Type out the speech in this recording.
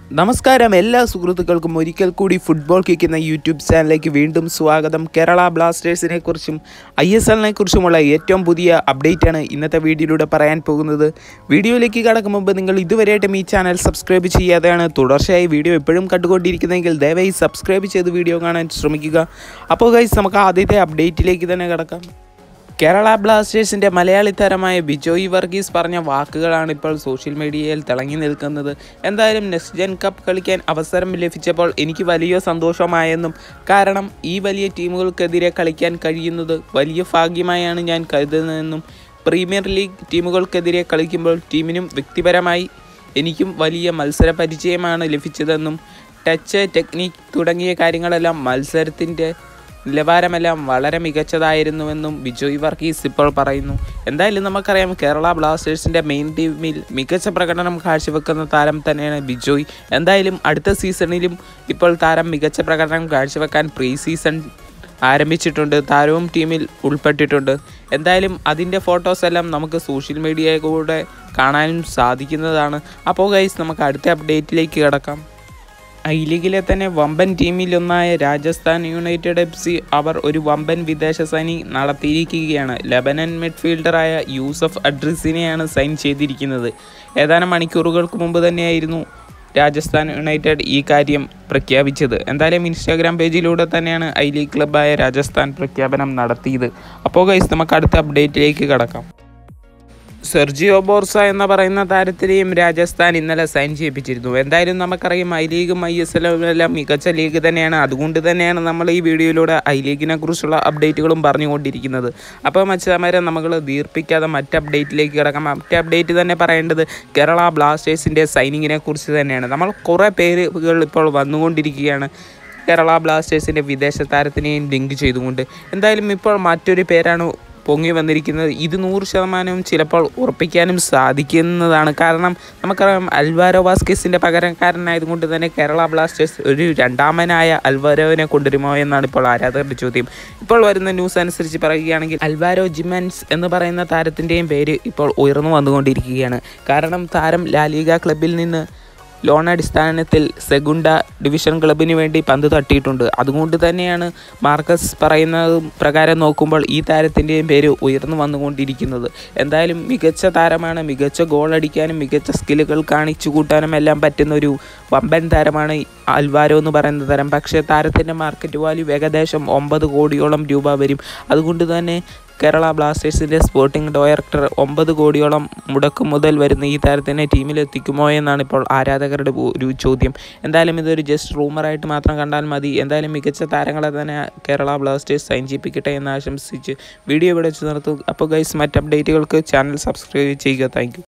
നമസ്കാരം എല്ലാ സുഹൃത്തുക്കൾക്കും ഒരിക്കൽ കൂടി ഫുട്ബോൾ കിക്ക് എന്ന യൂട്യൂബ് ചാനലിലേക്ക് വീണ്ടും സ്വാഗതം കേരള ബ്ലാസ്റ്റേഴ്സിനെ കുറിച്ചും ഐ എസ് എല്ലിനെ കുറിച്ചുമുള്ള ഏറ്റവും പുതിയ അപ്ഡേറ്റ് ആണ് ഇന്നത്തെ വീഡിയോയിലൂടെ പറയാൻ പോകുന്നത് വീഡിയോയിലേക്ക് കടക്കും മുമ്പ് നിങ്ങൾ ഇതുവരെയായിട്ടും ഈ ചാനൽ സബ്സ്ക്രൈബ് ചെയ്യാതെയാണ് തുടർച്ചയായി വീഡിയോ എപ്പോഴും കണ്ടുകൊണ്ടിരിക്കുന്നതെങ്കിൽ ദയവായി സബ്സ്ക്രൈബ് ചെയ്ത് വീഡിയോ കാണാൻ ശ്രമിക്കുക അപ്പോൾ ഗൈസ് നമുക്ക് ആദ്യത്തെ അപ്ഡേറ്റിലേക്ക് തന്നെ കിടക്കാം കേരള ബ്ലാസ്റ്റേഴ്സിൻ്റെ മലയാളി താരമായ ബിജോയ് വർഗീസ് പറഞ്ഞ വാക്കുകളാണ് ഇപ്പോൾ സോഷ്യൽ മീഡിയയിൽ തിളങ്ങി നിൽക്കുന്നത് എന്തായാലും നെക്സ്റ്റ് ജെൻ കപ്പ് കളിക്കാൻ അവസരം ലഭിച്ചപ്പോൾ എനിക്ക് വലിയ സന്തോഷമായെന്നും കാരണം ഈ വലിയ ടീമുകൾക്കെതിരെ കളിക്കാൻ കഴിയുന്നത് വലിയ ഭാഗ്യമായാണ് ഞാൻ കരുതുന്നതെന്നും പ്രീമിയർ ലീഗ് ടീമുകൾക്കെതിരെ കളിക്കുമ്പോൾ ടീമിനും വ്യക്തിപരമായി എനിക്കും വലിയ മത്സര പരിചയമാണ് ലഭിച്ചതെന്നും ടച്ച് ടെക്നിക് തുടങ്ങിയ കാര്യങ്ങളെല്ലാം മത്സരത്തിൻ്റെ നിലവാരമെല്ലാം വളരെ മികച്ചതായിരുന്നുവെന്നും ബിജോയ് വർഗീസ് ഇപ്പോൾ പറയുന്നു എന്തായാലും നമുക്കറിയാം കേരള ബ്ലാസ്റ്റേഴ്സിൻ്റെ മെയിൻ ടീമിൽ മികച്ച പ്രകടനം കാഴ്ചവെക്കുന്ന താരം തന്നെയാണ് ബിജോയ് എന്തായാലും അടുത്ത സീസണിലും ഇപ്പോൾ താരം മികച്ച പ്രകടനം കാഴ്ചവെക്കാൻ പ്രീ സീസൺ ആരംഭിച്ചിട്ടുണ്ട് താരവും ടീമിൽ ഉൾപ്പെട്ടിട്ടുണ്ട് എന്തായാലും അതിൻ്റെ ഫോട്ടോസ് എല്ലാം നമുക്ക് സോഷ്യൽ മീഡിയയിലൂടെ കാണാനും സാധിക്കുന്നതാണ് അപ്പോൾ ഗൈസ് നമുക്ക് അടുത്ത അപ്ഡേറ്റിലേക്ക് കിടക്കാം ഐ ലീഗിലെ തന്നെ വമ്പൻ ടീമിലൊന്നായ രാജസ്ഥാൻ യുണൈറ്റഡ് എഫ് സി അവർ ഒരു വമ്പൻ വിദേശ സൈനി നടത്തിയിരിക്കുകയാണ് ലബനൻ മിഡ്ഫീൽഡറായ യൂസഫ് അഡ്രിസിനെയാണ് സൈൻ ചെയ്തിരിക്കുന്നത് ഏതാനും മണിക്കൂറുകൾക്ക് മുമ്പ് തന്നെയായിരുന്നു രാജസ്ഥാൻ യുണൈറ്റഡ് ഈ കാര്യം പ്രഖ്യാപിച്ചത് എന്തായാലും ഇൻസ്റ്റാഗ്രാം പേജിലൂടെ തന്നെയാണ് ഐ ലീഗ് ക്ലബ്ബായ രാജസ്ഥാൻ പ്രഖ്യാപനം നടത്തിയത് അപ്പോൾ ഗൈസ് നമുക്ക് അടുത്ത അപ്ഡേറ്റിലേക്ക് കടക്കാം സെർജിയോ ബോർസ എന്ന് പറയുന്ന താരത്തിനെയും രാജസ്ഥാൻ ഇന്നലെ സൈൻ ചെയ്യിപ്പിച്ചിരുന്നു എന്തായാലും നമുക്കറിയാം ഐ ലീഗും ഐ എസ് എല്ലും എല്ലാം മികച്ച ലീഗ് തന്നെയാണ് അതുകൊണ്ട് തന്നെയാണ് നമ്മൾ ഈ വീഡിയോയിലൂടെ ഐ ലീഗിനെ കുറിച്ചുള്ള അപ്ഡേറ്റുകളും പറഞ്ഞുകൊണ്ടിരിക്കുന്നത് അപ്പോൾ മച്ചാമാരെ നമ്മൾ ദീർഘിക്കാതെ മറ്റ് അപ്ഡേറ്റിലേക്ക് കിടക്കാം മറ്റ് അപ്ഡേറ്റ് തന്നെ പറയേണ്ടത് കേരള ബ്ലാസ്റ്റേഴ്സിൻ്റെ സൈനിങ്ങിനെ കുറിച്ച് തന്നെയാണ് നമ്മൾ കുറേ പേരുകൾ ഇപ്പോൾ വന്നുകൊണ്ടിരിക്കുകയാണ് കേരള ബ്ലാസ്റ്റേഴ്സിൻ്റെ വിദേശ താരത്തിനെയും ലിങ്ക് ചെയ്തുകൊണ്ട് എന്തായാലും ഇപ്പോൾ മറ്റൊരു പേരാണ് പൊങ്ങി വന്നിരിക്കുന്നത് ഇത് നൂറ് ശതമാനവും ചിലപ്പോൾ ഉറപ്പിക്കാനും സാധിക്കുന്നതാണ് കാരണം നമുക്കറിയാം അൽവാരോ വാസ്കേസിൻ്റെ പകരക്കാരനായതുകൊണ്ട് തന്നെ കേരള ബ്ലാസ്റ്റേഴ്സ് ഒരു രണ്ടാമനായ അൽവാരോവിനെ കൊണ്ടുവരുമോ എന്നാണ് ഇപ്പോൾ ആരാധകരുടെ ചോദ്യം ഇപ്പോൾ വരുന്ന ന്യൂസ് അനുസരിച്ച് പറയുകയാണെങ്കിൽ അൽവാരോ ജിമൻസ് എന്ന് പറയുന്ന താരത്തിൻ്റെയും പേര് ഇപ്പോൾ ഉയർന്നു വന്നുകൊണ്ടിരിക്കുകയാണ് കാരണം താരം ലാലിഗ ക്ലബിൽ നിന്ന് ലോൺ അടിസ്ഥാനത്തിൽ സെഗുണ്ട ഡിവിഷൻ ക്ലബിന് വേണ്ടി പന്ത് തട്ടിയിട്ടുണ്ട് അതുകൊണ്ട് തന്നെയാണ് മാർക്കസ് പറയുന്നത് പ്രകാരം നോക്കുമ്പോൾ ഈ താരത്തിൻ്റെയും പേര് ഉയർന്നു വന്നുകൊണ്ടിരിക്കുന്നത് എന്തായാലും മികച്ച താരമാണ് മികച്ച ഗോൾ അടിക്കാനും മികച്ച സ്കില്ലുകൾ കാണിച്ചു കൂട്ടാനും എല്ലാം പറ്റുന്ന ഒരു വമ്പൻ താരമാണ് അൽവാരോ എന്ന് പറയുന്ന താരം പക്ഷേ താരത്തിൻ്റെ മാർക്കറ്റ് വാല്യൂ ഏകദേശം ഒമ്പത് കോടിയോളം രൂപ വരും അതുകൊണ്ട് തന്നെ കേരള ബ്ലാസ്റ്റേഴ്സിൻ്റെ സ്പോർട്ടിംഗ് ഡയറക്ടർ ഒമ്പത് കോടിയോളം മുടക്ക് മുതൽ വരുന്ന ഈ താരത്തിനെ ടീമിലെത്തിക്കുമോ എന്നാണ് ഇപ്പോൾ ആരാധകരുടെ ഒരു ചോദ്യം എന്തായാലും ഇതൊരു ജസ്റ്റ് റൂമറായിട്ട് മാത്രം കണ്ടാൽ മതി എന്തായാലും മികച്ച താരങ്ങളെ തന്നെ കേരള ബ്ലാസ്റ്റേഴ്സ് സൈൻ ചെയ്യിപ്പിക്കട്ടെ എന്ന് ആശംസിച്ച് വീഡിയോ ഇവിടെ വെച്ച് നിർത്തും അപ്പോൾ ഗൈസ് മറ്റ് അപ്ഡേറ്റുകൾക്ക് ചാനൽ സബ്സ്ക്രൈബ് ചെയ്യുക താങ്ക്